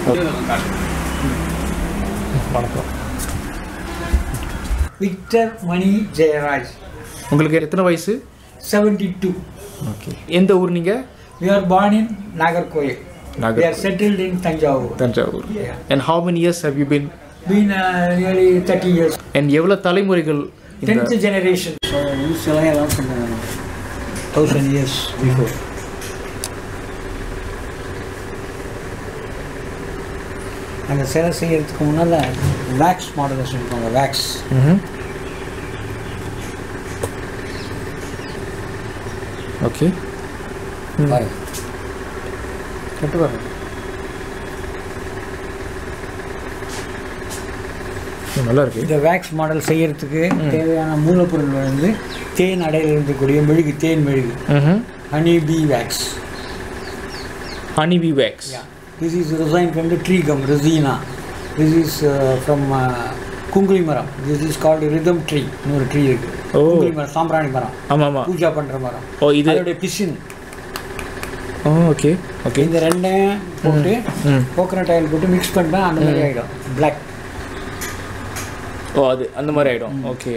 வணக்கம் விக்டர் மணி ஜெயராஜ் உங்களுக்கு எத்தனை வயசு செவன்டி டூ ஓகே எந்த ஊர் நீங்கள் we are born in Nagercoil we நாகர் are settled in Thanjavur Thanjavur Yeah. And how many years have you been been uh, nearly thirty years and எவ்வளோ தலைமுறைகள் இந்த டென்த் ஜெனரேஷன் ஸோ சிலையெல்லாம் எல்லாம் சொன்னாங்க தௌசண்ட் இயர்ஸ் பிஃபோர் அந்த சிலை செய்யறதுக்கு முன்னால் வேக்ஸ் மாடல் சொல்லுவாங்க வேக்ஸ் ஓகே பாருங்க கட்டு பாருங்க நல்லா இருக்கு இந்த வேக்ஸ் மாடல் செய்யறதுக்கு தேவையான மூலப்பொருள் வந்து தேன் அடையில் இருக்கக்கூடிய மெழுகு தேன் மெழுகு honey bee wax honey bee wax this is resin from the tree gum resina this is from குங்குலி மரம் this is called rhythm tree ஒரு ட்ரீ இருக்கு ஓ. குங்குலி மரம் சாம்பிராணி மரம் ஆமாம் ஆமாம் பூஜா பண்ற மரம் ஓ இது அதோடைய பிசின் ஓ ஓகே ஓகே இந்த ரெண்டையும் போட்டு ம் கோகனட் ஆயில் போட்டு மிக்ஸ் பண்ணிட்டா அந்த மாதிரி ஆகிடும் பிளாக் ஓ அது அந்த மாதிரி ஆகிடும் ஓகே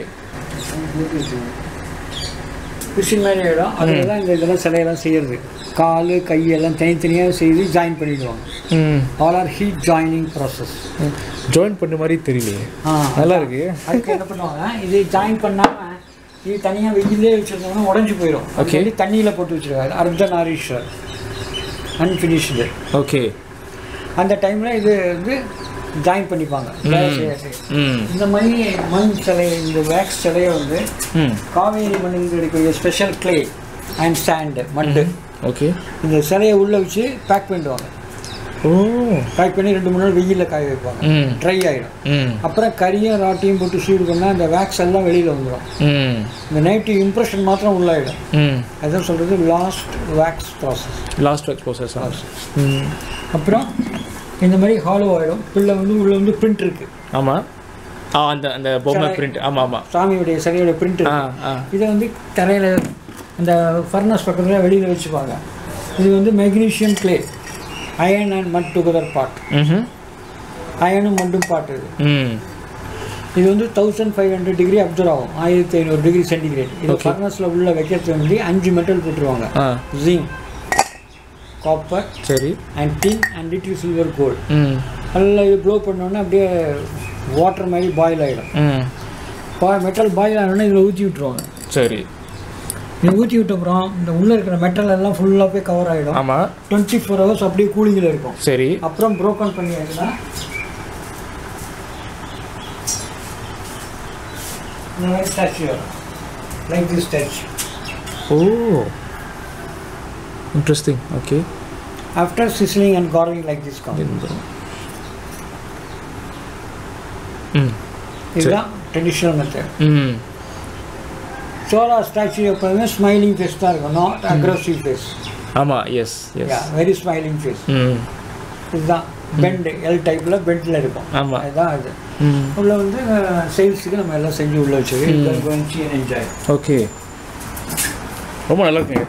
பிசின் மாதிரி ஆகிடும் அதில் தான் இந்த இதெல்லாம் சிலையெல்லாம் செய்யறது கால் கையெல்லாம் தனித்தனியாக செய்து ஜாயின் பண்ணிடுவாங்க hmm all are heat joining process join பண்ண மாதிரி தெரியலையே ஆ நல்லா இருக்கு அதுக்கு என்ன பண்ணுவாங்க இது ஜாயின் பண்ணாம இது தனியாக வெயிலே வச்சிருந்தோம்னா உடஞ்சி போயிடும் Okay. ஓகே தண்ணியில் போட்டு வச்சிருக்காங்க அர்த்தநாரீஸ்வர் அன்ஃபினிஷ்டு ஓகே அந்த டைமில் இது வந்து ஜாயின் பண்ணிப்பாங்க வேலை செய்ய செய்ய. ம் இந்த மாதிரி மண் சிலை இந்த வேக்ஸ் சிலையை வந்து ம் காவேரி மண்ணில் இருக்கக்கூடிய special clay and sand mud okay இந்த சிலையை உள்ளே வச்சு பேக் பண்ணிடுவாங்க ஓ பேக் பண்ணி ரெண்டு மூணு நாள் வெயிலில் காய வைப்பாங்க ம் ட்ரை ஆகிடும் ம் அப்புறம் கரியும் ராட்டியும் போட்டு சூடு பண்ணால் அந்த வேக்ஸ் எல்லாம் வெளியில் வந்துடும் ம் இந்த நெகட்டிவ் இம்ப்ரெஷன் மாத்திரம் உள்ளாயிடும் ம் அதுதான் சொல்கிறது lost wax process lost work process hmm அப்புறம் இந்த மாதிரி ஹாலோ ஆகிடும் உள்ள வந்து உள்ள வந்து பிரிண்ட் இருக்கு ஆமாம் ஆ அந்த அந்த பொம்மை சரி. பிரிண்ட் ஆமாம் ஆமாம் சாமியுடைய சிலையோட பிரிண்ட் ஆ இருக்கு ஆ இதை வந்து தரையில் அந்த ஃபர்னஸ் பக்கத்தில் வெளியில் வச்சுப்பாங்க இது வந்து magnesium clay iron and mud together pot hmm அயனும் மட்டும் பாட் இது ம் இது வந்து thousand five hundred degree observe ஆகும் ஆயிரத்தி ஐநூறு டிகிரி சென்டிகிரேட் இது Okay. ஃபர்னஸில் உள்ள வைக்கிறது வந்து அஞ்சு மெட்டல் போட்டுருவாங்க ஆ ஜிங்க் காப்பர் சரி and tin and little silver gold hmm நல்லா இது ப்ளோ பண்ணோன்னே அப்படியே வாட்டர் மாதிரி பாயில் ஆகிடும் ம் பா மெட்டல் பாயில் ஆனோடனே இதில் ஊற்றி விட்ருவாங்க சரி இது ஊற்றி விட்ட அப்புறம் இந்த உள்ளே இருக்கிற மெட்டல் எல்லாம் ஃபுல்லாக போய் கவர் ஆகிடும் ஆமாம் டுவெண்ட்டி ஃபோர் ஹவர்ஸ் அப்படியே கூலிங்கில் இருக்கும் சரி அப்புறம் ப்ரோக்கன் பண்ணி ஆச்சுன்னா இந்த மாதிரி ஸ்டாச்சு வரும் like this statue oh interesting okay after chiselling and curling like this come hmm இதுதான் traditional method hmm Chola statue எப்போதுமே ஸ்மைலிங் ஃபேஸ் தான் இருக்கும் நாட் அக்ரஸிவ் ஃபேஸ் ஆமாம் yes yes very smiling face hmm இதுதான் பெண்ட் எல் டைப்பில் பெண்டில் இருக்கும் ஆமா. அதுதான் இது ம் உள்ள வந்து சேல்ஸுக்கு நம்ம எல்லாம் செஞ்சு உள்ள வச்சிருக்கோம் என்ஜாய் ஓகே ரொம்ப நல்லா இருக்குங்க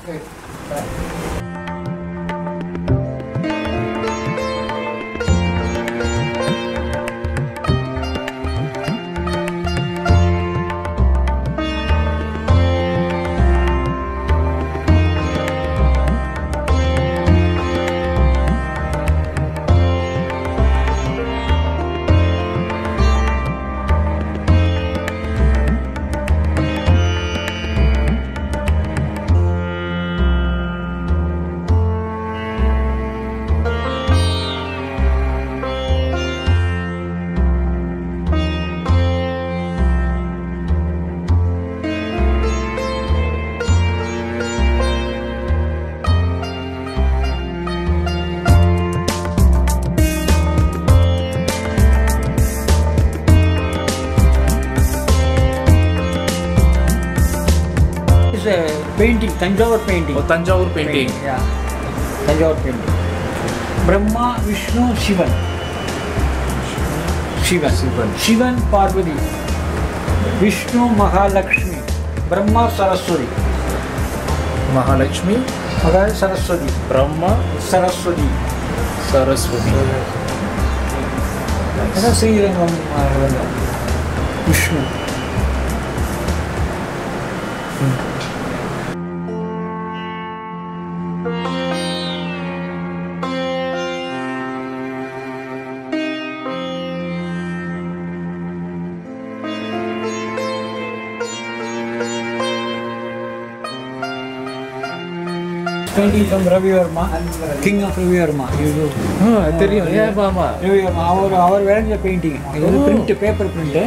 it's painting Thanjavur painting Thanjavur painting Thanjavur painting Brahma Vishnu Shiva Shiva Shiva. Shiva Parvati Vishnu Mahalakshmi Brahma Saraswati Mahalakshmi அதாவது சரஸ்வதி பிரம்மா சரஸ்வதி சரஸ்வதி அதான் ஸ்ரீரங்கம் அஹ், Vishnu painting from Ravi Verma, King of Ravi Verma. You know. ஆ தெரியும் ஏன் ஆமா Ravi Verma, அவர் அவர் வரைஞ்ச பெயிண்டிங் இது வந்து பிரிண்ட் பேப்பர் பிரிண்ட்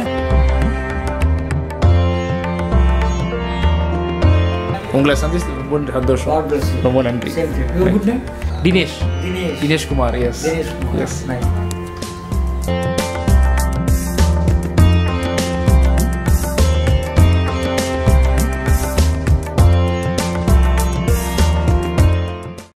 உங்களை சந்திச்சு ரொம்ப சந்தோஷம் God bless you. ரொம்ப நன்றி Same thing. Your good name? Dinesh Dinesh. Dinesh Kumar yes Dinesh Kumar. Yes Nice.